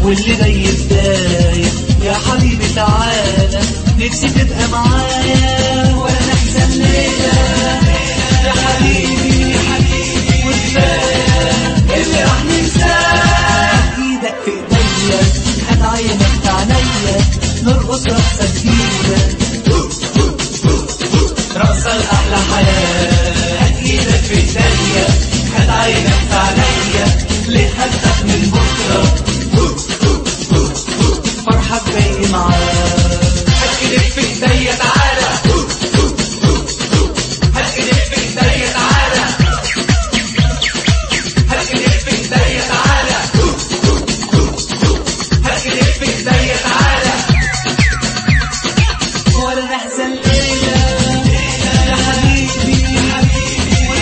واللي جاي بداية يا حبيبي تعالى نفسي تبقى معايا ولا نحزن ليلة يا حبيبي يا حبيبي وكفاية اللي راح ننساه ايدك في ايديا هتعينك في عينيا نرقص رقصة جديدة رقصة الأحلى حياة هات ايدك في ايديا هتعينك في عينيا ليه هدف من بكرة فرحك جاي معاك هات ايدك في ايديا تعالى هات ايدك في ايديا تعالى هات ايدك في ايديا تعالى هات ايدك في ايديا تعالى ولا نحزن ليلة يا حبيبي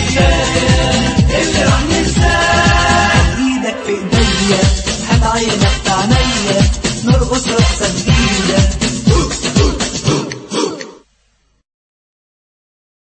وكفاية اللي راح ننساه ايدك في ايديا هتعينك